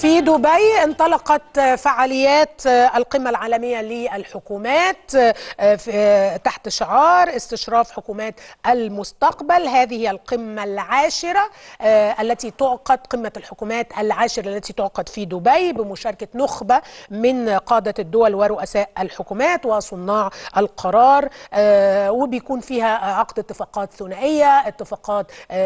في دبي انطلقت فعاليات القمة العالمية للحكومات تحت شعار استشراف حكومات المستقبل هذه هي القمة العاشرة التي تعقد قمة الحكومات العاشرة التي تعقد في دبي بمشاركة نخبة من قادة الدول ورؤساء الحكومات وصناع القرار وبيكون فيها عقد اتفاقات ثنائية اتفاقات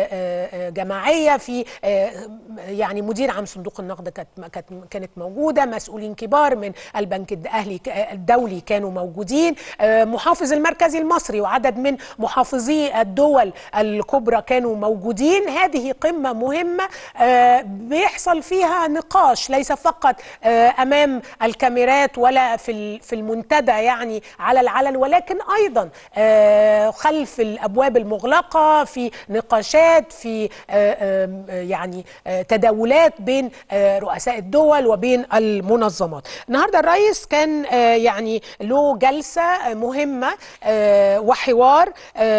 جماعية في يعني مدير عام صندوق النقد كانت كانت موجوده مسؤولين كبار من البنك الاهلي الدولي كانوا موجودين محافظ المركزي المصري وعدد من محافظي الدول الكبرى كانوا موجودين هذه قمه مهمه بيحصل فيها نقاش ليس فقط امام الكاميرات ولا في في المنتدى يعني على العلن ولكن ايضا خلف الابواب المغلقه في نقاشات في يعني تداولات بين رؤساء الدول وبين المنظمات النهارده الرئيس كان يعني له جلسه مهمه وحوار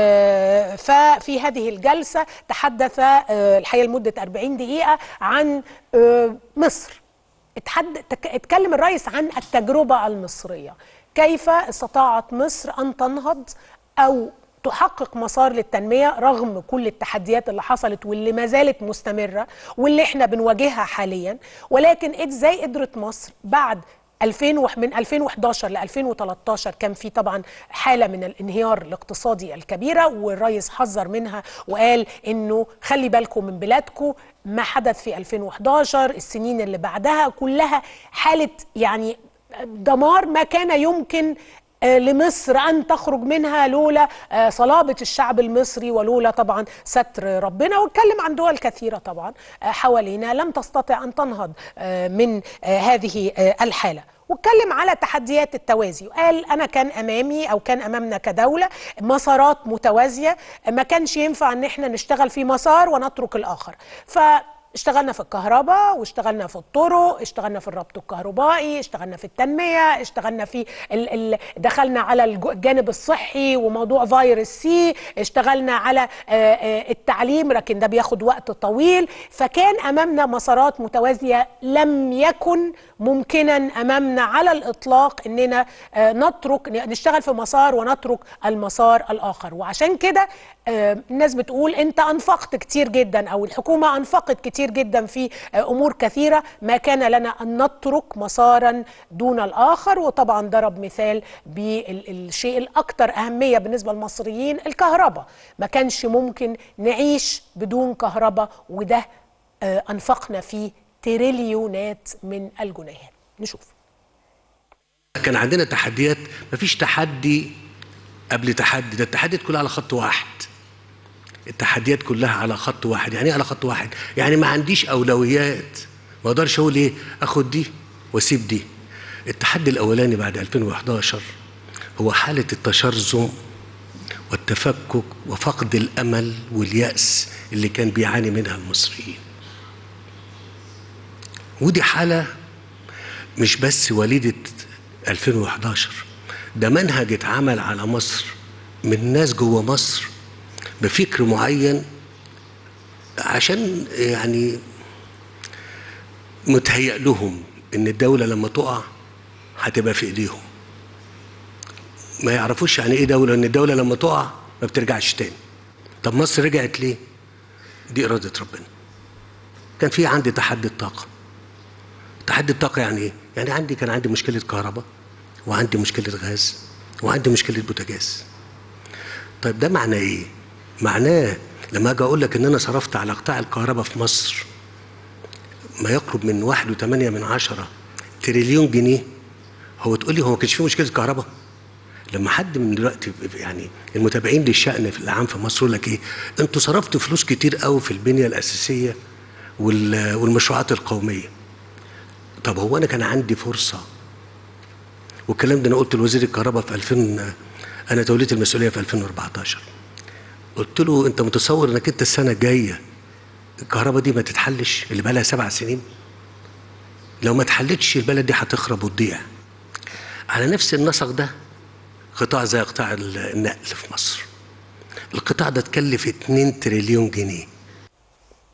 ففي هذه الجلسه تحدث الحقيقه لمده 40 دقيقه عن مصر اتكلم الرئيس عن التجربه المصريه كيف استطاعت مصر ان تنهض او تحقق مسار للتنمية رغم كل التحديات اللي حصلت واللي ما زالت مستمرة واللي احنا بنواجهها حاليا ولكن ازاي قدرت مصر بعد 2000 من 2011 ل 2013 كان في طبعا حاله من الانهيار الاقتصادي الكبيره والرئيس حذر منها وقال انه خلي بالكم من بلادكم ما حدث في 2011 السنين اللي بعدها كلها حاله يعني دمار ما كان يمكن لمصر أن تخرج منها لولا صلابة الشعب المصري ولولا طبعا ستر ربنا واتكلم عن دول كثيرة طبعا حوالينا لم تستطع أن تنهض من هذه الحالة واتكلم على تحديات التوازي وقال انا كان امامي او كان امامنا كدوله مسارات متوازيه ما كانش ينفع ان احنا نشتغل في مسار ونترك الاخر ف اشتغلنا في الكهرباء واشتغلنا في الطرق اشتغلنا في الربط الكهربائي اشتغلنا في التنمية اشتغلنا في ال ال دخلنا على الجانب الصحي وموضوع فيروس سي اشتغلنا على التعليم لكن ده بياخد وقت طويل فكان أمامنا مسارات متوازية لم يكن ممكنا أمامنا على الإطلاق أننا نترك نشتغل في مسار ونترك المسار الآخر وعشان كده الناس بتقول أنت أنفقت كتير جدا أو الحكومة أنفقت كتير جدا في امور كثيره ما كان لنا ان نترك مسارا دون الاخر وطبعا ضرب مثال بالشيء الاكثر اهميه بالنسبه للمصريين الكهرباء ما كانش ممكن نعيش بدون كهرباء وده انفقنا فيه تريليونات من الجنيهات نشوف كان عندنا تحديات مفيش تحدي قبل تحدي ده التحديات كلها على خط واحد التحديات كلها على خط واحد يعني ايه على خط واحد يعني ما عنديش اولويات ما اقدرش اقول ايه اخد دي واسيب دي التحدي الاولاني بعد 2011 هو حاله التشرذم والتفكك وفقد الامل والياس اللي كان بيعاني منها المصريين ودي حاله مش بس وليده 2011 ده منهج اتعمل على مصر من ناس جوه مصر بفكر معين عشان يعني متهيأ لهم ان الدولة لما تقع هتبقى في ايديهم ما يعرفوش يعني ايه دولة ان الدولة لما تقع ما بترجعش تاني طب مصر رجعت ليه دي إرادة ربنا كان في عندي تحدي الطاقة تحدي الطاقة يعني ايه يعني عندي كان عندي مشكلة كهرباء وعندي مشكلة غاز وعندي مشكلة بوتاجاز طيب ده معناه ايه معناه لما اجي اقول لك ان انا صرفت على قطاع الكهرباء في مصر ما يقرب من واحد وثمانية من عشرة تريليون جنيه هو تقول لي هو ما كانش فيه مشكله كهرباء لما حد من دلوقتي يعني المتابعين للشأن في العام في مصر يقول لك ايه انتوا صرفتوا فلوس كتير قوي في البنيه الاساسيه والمشروعات القوميه طب هو انا كان عندي فرصه والكلام ده انا قلت لوزير الكهرباء في 2000 انا توليت المسؤوليه في 2014 قلت له انت متصور انك انت السنه الجايه الكهرباء دي ما تتحلش اللي بقى لها سبع سنين لو ما اتحلتش البلد دي هتخرب وتضيع على نفس النسق ده قطاع زي قطاع النقل في مصر القطاع ده اتكلف 2 تريليون جنيه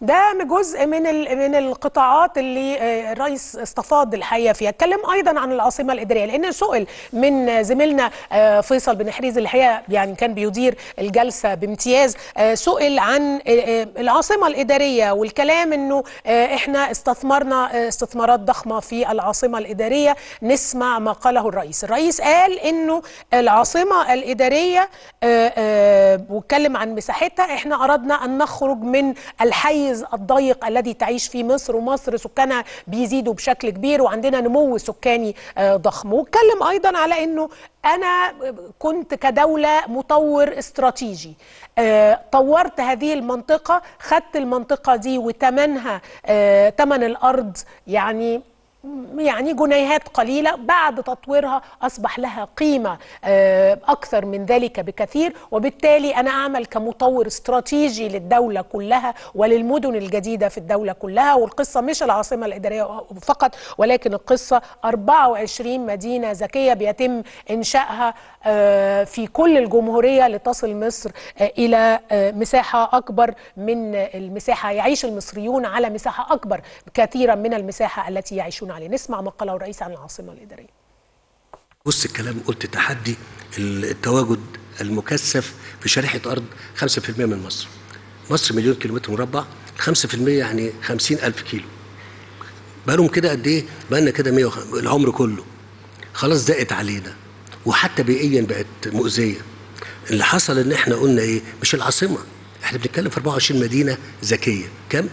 ده جزء من ال- من القطاعات اللي آه، الرئيس استفاض الحقيقه فيها اتكلم ايضا عن العاصمه الاداريه لان سئل من زميلنا آه، فيصل بن حريز اللي الحقيقه يعني كان بيدير الجلسه بامتياز آه، سئل عن آه، آه، العاصمه الاداريه والكلام انه آه، احنا استثمرنا آه، استثمارات ضخمه في العاصمه الاداريه نسمع ما قاله الرئيس الرئيس قال انه العاصمه الاداريه آه، آه، واتكلم عن مساحتها احنا اردنا ان نخرج من الحيز الضيق الذي تعيش فيه مصر ومصر سكانها بيزيدوا بشكل كبير وعندنا نمو سكاني آه، ضخم واتكلم ايضا على انه انا كنت كدوله مطور استراتيجي آه، طورت هذه المنطقه خدت المنطقه دي وتمنها آه، تمن الارض يعني يعني جنيهات قليلة بعد تطويرها أصبح لها قيمة آه، أكثر من ذلك بكثير وبالتالي أنا أعمل كمطور استراتيجي للدولة كلها وللمدن الجديدة في الدولة كلها والقصة مش العاصمة الإدارية فقط ولكن القصة 24 مدينة ذكية بيتم إنشائها آه، في كل الجمهورية لتصل مصر آه، إلى آه، مساحة أكبر من المساحة يعيش المصريون على مساحة أكبر كثيرا من المساحة التي يعيشون عليه نسمع ما قاله الرئيس عن العاصمة الإدارية بص الكلام قلت تحدي التواجد المكثف في شريحة أرض 5% من مصر مصر مليون كيلومتر مربع 5% يعني 50 ألف كيلو بقالهم كده قد إيه؟ بقالنا كده 100 وخ- العمر كله خلاص ضاقت علينا وحتى بيئيا بقت مؤذية اللي حصل إن إحنا قلنا إيه؟ مش العاصمة إحنا بنتكلم في 24 مدينة ذكية كم؟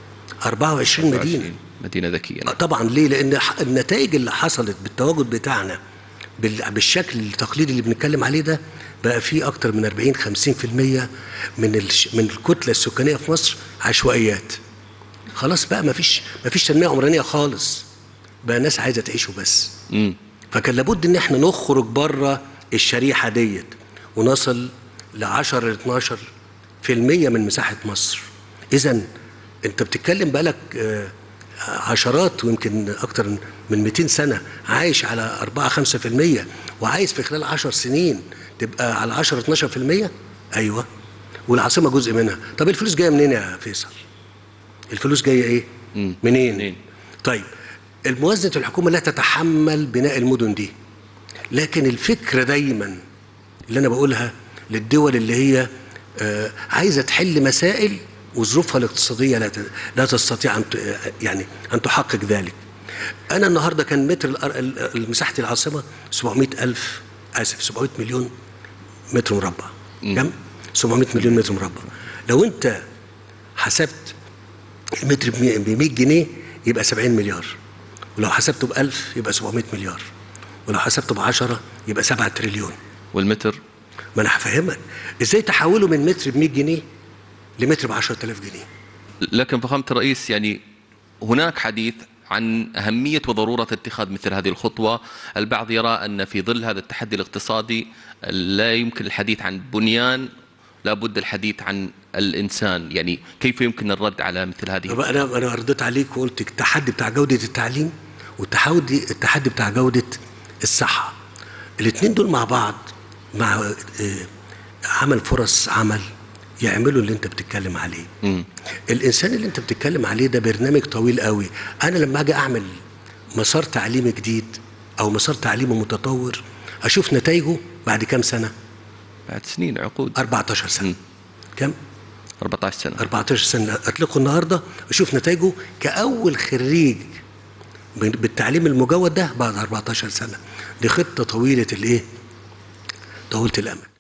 24 مدينة 20 مدينة ذكية آه طبعا ليه؟ لان ح- النتائج اللي حصلت بالتواجد بتاعنا بال- بالشكل التقليدي اللي بنتكلم عليه ده بقى فيه اكتر من 40 50% من الش... من الكتله السكانيه في مصر عشوائيات. خلاص بقى ما فيش ما فيش تنميه عمرانيه خالص. بقى الناس عايزه تعيش وبس. امم فكان لابد ان احنا نخرج بره الشريحه ديت ونصل ل 10 ل 12 في المية من مساحه مصر. اذا انت بتتكلم بقالك آه، عشرات ويمكن اكتر من 200 سنه عايش على 4 5% وعايز في خلال 10 سنين تبقى على 10 12% ايوه والعاصمه جزء منها طب الفلوس جايه منين يا فيصل الفلوس جايه ايه مم. منين منين؟ طيب الموازنه الحكومه لا تتحمل بناء المدن دي لكن الفكره دايما اللي انا بقولها للدول اللي هي آه، عايزه تحل مسائل وظروفها الاقتصاديه لا ت- لا تستطيع ان ت- يعني ان تحقق ذلك. انا النهارده كان متر الأر- ال- ال- مساحه العاصمه 700 الف اسف 700 مليون متر مربع. كم؟ 700 مليون متر مربع. لو انت حسبت المتر ب 100 جنيه يبقى 70 مليار. ولو حسبته ب 1000 يبقى 700 مليار. ولو حسبته ب 10 يبقى 7 تريليون. والمتر ما انا هفهمك ازاي تحوله من متر ب 100 جنيه لمتر ب 10000 جنيه لكن فخامة الرئيس يعني هناك حديث عن أهمية وضرورة اتخاذ مثل هذه الخطوة البعض يرى أن في ظل هذا التحدي الاقتصادي لا يمكن الحديث عن بنيان لا بد الحديث عن الإنسان يعني كيف يمكن الرد على مثل هذه طب انا انا رديت عليك وقلت التحدي بتاع جوده التعليم والتحدي التحدي بتاع جوده الصحه الاثنين دول مع بعض مع آه، عمل فرص عمل يعملوا اللي انت بتتكلم عليه مم. الانسان اللي انت بتتكلم عليه ده برنامج طويل قوي انا لما اجي اعمل مسار تعليمي جديد او مسار تعليمي متطور اشوف نتائجه بعد كام سنه بعد سنين عقود 14 سنه مم. كم 14 سنة 14 سنه اطلقه النهارده اشوف نتائجه كاول خريج من- بالتعليم المجود ده بعد 14 سنه دي خطه طويله الايه طويله الامد